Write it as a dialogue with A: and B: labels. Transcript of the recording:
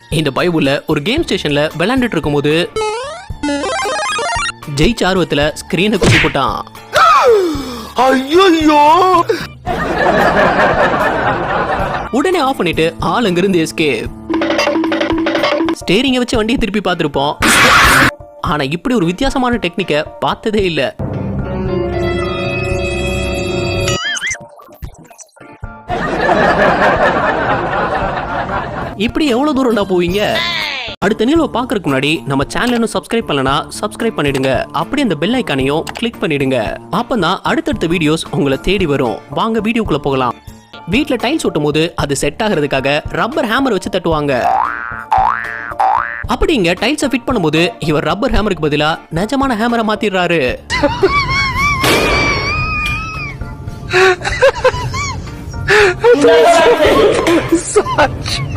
A: இந்த பைபிள்ல ஒரு கேம் ஸ்டேஷன்ல விளையாண்டுட்டு இருக்கும்போது ஜெயிச்ச ஆர்வத்துல ஸ்கிரீனை குத்தி போட்டான்
B: ஐயோ
A: உடனே ஆஃப் பண்ணிட்டு ஆள் அங்கிருந்து எஸ்கேப் ஸ்டேரிங்கை வச்சு வண்டியை திருப்பி பார்த்துருப்போம் ஆனா இப்படி ஒரு வித்தியாசமான டெக்னிக்கை பார்த்ததே இல்ல இப்படி எவ்வளவு தூரம்டா போவீங்க அடுத்த நிகழ்வை பார்க்கறதுக்கு முன்னாடி நம்ம சேனல் இன்னும் சப்ஸ்கிரைப் பண்ணலனா சப்ஸ்கிரைப் பண்ணிடுங்க அப்படியே அந்த பெல் ஐக்கானையும் கிளிக் பண்ணிடுங்க அப்பதான் அடுத்தடுத்த வீடியோஸ் உங்களை தேடி வரும் வாங்க வீடியோக்குள்ள போகலாம் வீட்ல டைல்ஸ் ஒட்டும் போது அது செட் ஆகிறதுக்காக ரப்பர் ஹேமர் வச்சு தட்டுவாங்க அப்படி இங்க டைல்ஸை ஃபிட் பண்ணும்போது இவர் ரப்பர் ஹேமருக்கு பதிலா நிஜமான ஹேமரை மாத்திடுறாரு
B: Such